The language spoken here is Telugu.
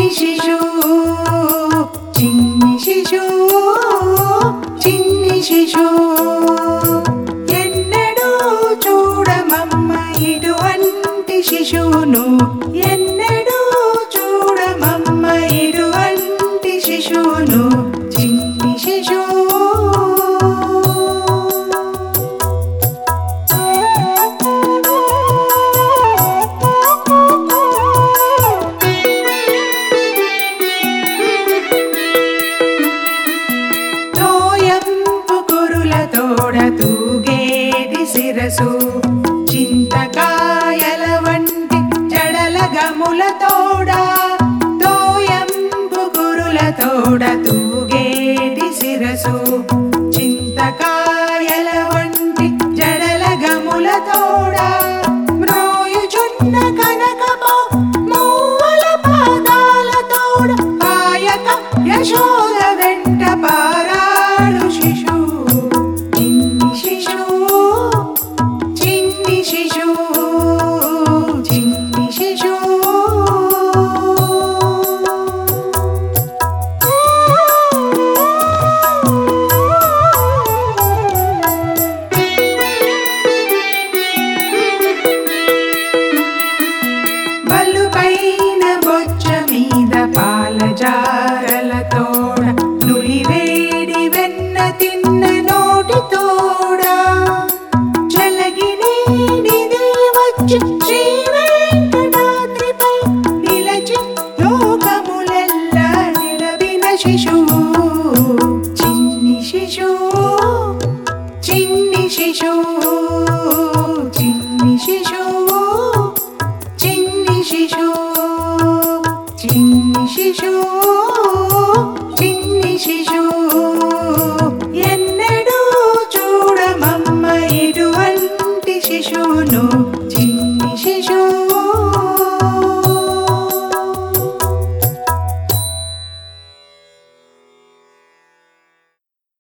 శిశు చిన్ని శిశు చిన్ని శిశు ఎన్నడూ చూడమమ్మ ఇటువంటి శిశువును ఎన్నడూ చూడమమ్మ ఇటువంటి శిశువును చిన్ని శిశు తోయంపు కురుల తోడ తూగేటి శిరసు చింతకాయల వంటి జడల గముల తోడ తోయంపు కురుల తోడ తూగేటి శిరసు చింతకాయల వంటి జడల గముల తోడ మ్రోయుచున్న కనకమో మూవల పాదాల తోడ కాయక యశోద వెంట పారాడు శిశు చిన్ని శిశు చిన్ని శిశు చిన్ని శిశు బలుపైన బొచ్చ మీద పాల జారల తోడ నులివేడి వెన్న తిన్న నోటి తోడ చలగినేడిది వచ్చి